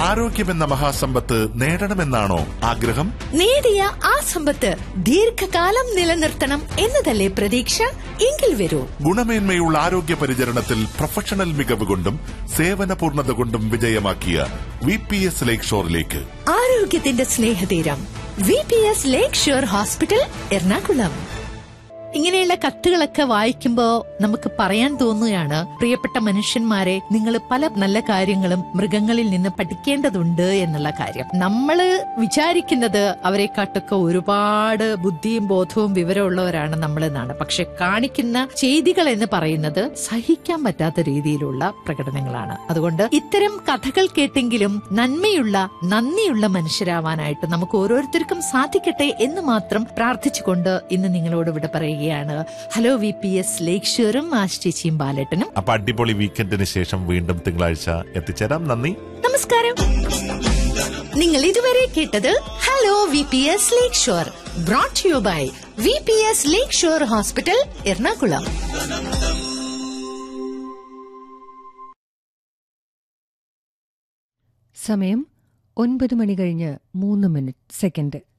ആരോഗ്യമെന്ന മഹാസമ്പത്ത് നേടണമെന്നാണോ ആഗ്രഹം നേടിയ ആ സമ്പത്ത് ദീർഘകാലം നിലനിർത്തണം എന്നതല്ലേ പ്രതീക്ഷ എങ്കിൽ വരൂ ഗുണമേന്മയുള്ള ആരോഗ്യ പരിചരണത്തിൽ പ്രൊഫഷണൽ മികവ് കൊണ്ടും സേവന പൂർണ്ണത കൊണ്ടും വിജയമാക്കിയ വി പി എസ് ലേക്ക് ഷോറിലേക്ക് ആരോഗ്യത്തിന്റെ സ്നേഹതീരം V P S lake shore hospital Ernakulam ഇങ്ങനെയുള്ള കത്തുകളൊക്കെ വായിക്കുമ്പോ നമുക്ക് പറയാൻ തോന്നുകയാണ് പ്രിയപ്പെട്ട മനുഷ്യന്മാരെ നിങ്ങൾ പല നല്ല കാര്യങ്ങളും മൃഗങ്ങളിൽ നിന്ന് പഠിക്കേണ്ടതുണ്ട് എന്നുള്ള കാര്യം നമ്മള് വിചാരിക്കുന്നത് അവരെക്കാട്ടൊക്കെ ഒരുപാട് ബുദ്ധിയും ബോധവും വിവരമുള്ളവരാണ് നമ്മൾ എന്നാണ് പക്ഷെ കാണിക്കുന്ന ചെയ്തികൾ എന്ന് പറയുന്നത് സഹിക്കാൻ പറ്റാത്ത രീതിയിലുള്ള പ്രകടനങ്ങളാണ് അതുകൊണ്ട് ഇത്തരം കഥകൾ കേട്ടെങ്കിലും നന്മയുള്ള നന്ദിയുള്ള മനുഷ്യരാവാനായിട്ട് നമുക്ക് ഓരോരുത്തർക്കും സാധിക്കട്ടെ എന്ന് മാത്രം പ്രാർത്ഥിച്ചുകൊണ്ട് ഇന്ന് നിങ്ങളോട് ഇവിടെ പറയുകയാണ് hello V P S lake ഷോറും ആശ്ചേച്ചിയും ബാലേട്ടനും അപ്പൊ അടിപൊളി വീക്കെൻഡിന് ശേഷം വീണ്ടും തിങ്കളാഴ്ച എത്തിച്ചേരാം നന്ദി നമസ്കാരം നിങ്ങൾ ഇതുവരെ കേട്ടത് hello V P S lake shore brought you by V P S lake shore hospital Ernakulam സമയം ഒൻപത് മണി കഴിഞ്ഞ് മൂന്ന് മിനിറ്റ് സെക്കൻഡ്